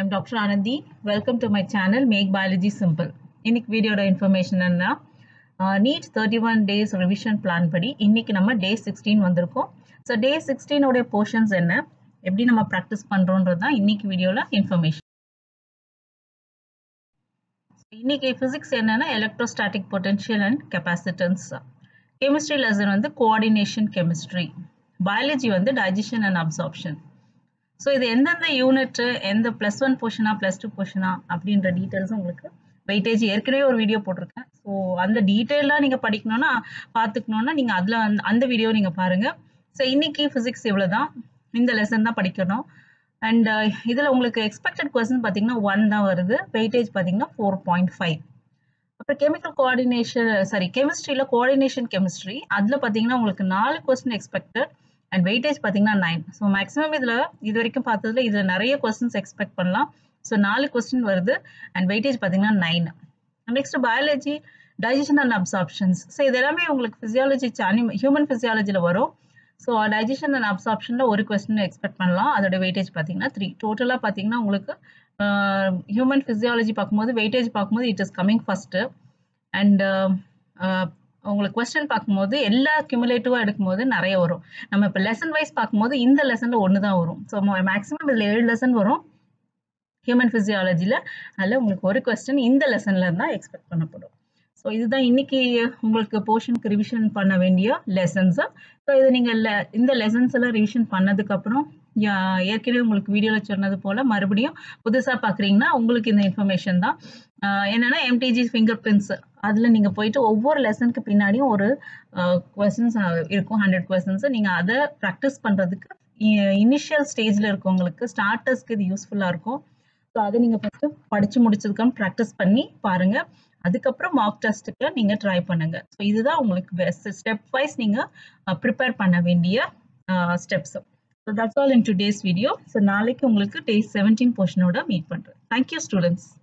I'm Dr. Anandi. Welcome to my channel Make Biology Simple. இன்னைக்கு வீடியோட information என்ன NEET thirty one days revision plan படி இன்னைக்கு நம்ம டே சிக்ஸ்டீன் வந்திருக்கோம் ஸோ டே சிக்ஸ்டீனோடைய போர்ஷன்ஸ் என்ன எப்படி நம்ம ப்ராக்டிஸ் பண்ணுறோன்றது தான் இன்னைக்கு வீடியோவில் இன்ஃபர்மேஷன் இன்னைக்கு ஃபிசிக்ஸ் என்னன்னா electrostatic potential and capacitance chemistry lesson வந்து கோஆர்டினேஷன் கெமிஸ்ட்ரி பயாலஜி வந்து டைஜஷன் அண்ட் அப்சார்ப்ஷன் ஸோ இது எந்தெந்த யூனிட் எந்த ப்ளஸ் ஒன் போர்ஷனா ப்ளஸ் டூ போர்ஷனா அப்படின்ற டீட்டெயில்ஸ் உங்களுக்கு வெயிட்டேஜ் ஏற்கனவே ஒரு வீடியோ போட்டிருக்கேன் ஸோ அந்த டீட்டெயிலாக நீங்கள் படிக்கணும்னா பார்த்துக்கணுன்னா நீங்கள் அதில் அந்த அந்த வீடியோ நீங்கள் பாருங்கள் ஸோ இன்னைக்கு ஃபிசிக்ஸ் இவ்வளோ தான் இந்த லெசன் தான் படிக்கணும் அண்ட் இதில் உங்களுக்கு எக்ஸ்பெக்டட் கொஸ்டின் பார்த்தீங்கன்னா ஒன் தான் வருது வெயிட்டேஜ் பார்த்தீங்கன்னா ஃபோர் பாயிண்ட் ஃபைவ் அப்புறம் கெமிக்கல் கோஆர்டினேஷன் சாரி கெமிஸ்ட்ரியில் கோஆர்டினேஷன் கெமிஸ்ட்ரி அதில் பார்த்தீங்கன்னா உங்களுக்கு நாலு கொஸ்டின் எக்ஸ்பெக்டட் அண்ட் வெயிட்டேஜ் பார்த்தீங்கன்னா நைன் ஸோ மேக்ஸிமம் இதில் இது வரைக்கும் பார்த்ததுல இதில் நிறைய கொஸ்டின்ஸ் எக்ஸ்பெக்ட் பண்ணலாம் ஸோ நாலு கொஸ்டின் வருது அண்ட் வெயிட்டேஜ் பார்த்தீங்கன்னா nine next biology digestion and absorptions so இது எல்லாமே உங்களுக்கு ஃபிசியாலஜி அனிம் ஹியூமன் ஃபிசியாலஜியில் வரும் ஸோ டைஜஷன் அண்ட் அப்சார்ப்ஷனில் ஒரு கொஸ்டின் எக்ஸ்பெக்ட் பண்ணலாம் அதோட வெயிட்டேஜ் பார்த்தீங்கன்னா த்ரீ டோட்டலாக பார்த்தீங்கன்னா உங்களுக்கு ஹியூமன் ஃபிசியாலஜி பார்க்கும்போது வெயிட்டேஜ் பார்க்கும்போது it is coming first and உங்களுக்கு கொஸ்டின் பார்க்கும்போது எல்லா கியூமுலேட்டிவாக எடுக்கும்போது நிறைய வரும் நம்ம இப்போ லெசன் வைஸ் பார்க்கும்போது இந்த லெசனில் ஒன்று தான் வரும் ஸோ மேக்ஸிமம் இதில் ஏழு லெசன் வரும் ஹியூமன் ஃபிசியாலஜியில் அதில் உங்களுக்கு ஒரு கொஸ்டின் இந்த லெசனில் இருந்தால் எக்ஸ்பெக்ட் பண்ணப்படும் ஸோ இதுதான் இன்னைக்கு உங்களுக்கு போர்ஷனுக்கு ரிவிஷன் பண்ண வேண்டிய லெசன்ஸு ஸோ இது நீங்கள் இந்த லெசன்ஸ் எல்லாம் ரிவிஷன் பண்ணதுக்கப்புறம் ஏற்கனவே உங்களுக்கு வீடியோவில் சொன்னது போல் மறுபடியும் புதுசாக பார்க்குறீங்கன்னா உங்களுக்கு இந்த இன்ஃபர்மேஷன் தான் என்னென்னா எம்டிஜி ஃபிங்கர் பிரிண்ட்ஸ் அதில் நீங்கள் போயிட்டு ஒவ்வொரு லெசனுக்கு பின்னாடியும் ஒரு கொஸ்டின்ஸ் இருக்கும் ஹண்ட்ரட் கொஸ்டின்ஸ் நீங்கள் அதை ப்ராக்டிஸ் பண்ணுறதுக்கு இனிஷியல் ஸ்டேஜில் இருக்கவங்களுக்கு ஸ்டார்டர்ஸ்க்கு இது யூஸ்ஃபுல்லாக இருக்கும் ஸோ அதை நீங்கள் ஃபஸ்ட்டு படித்து முடிச்சதுக்கப்புறம் ப்ராக்டிஸ் பண்ணி பாருங்கள் அதுக்கப்புறம் மார்க் டெஸ்ட்டுக்கு நீங்கள் ட்ரை பண்ணுங்கள் ஸோ இதுதான் உங்களுக்கு பெஸ்ட் ஸ்டெப் வைஸ் நீங்கள் ப்ரிப்பேர் பண்ண வேண்டிய steps so that's all in today's video so நாளைக்கு உங்களுக்கு டே செவன்டீன் போர்ஷனோட மீட் பண்ணுறேன் தேங்க்யூ ஸ்டூடெண்ட்ஸ்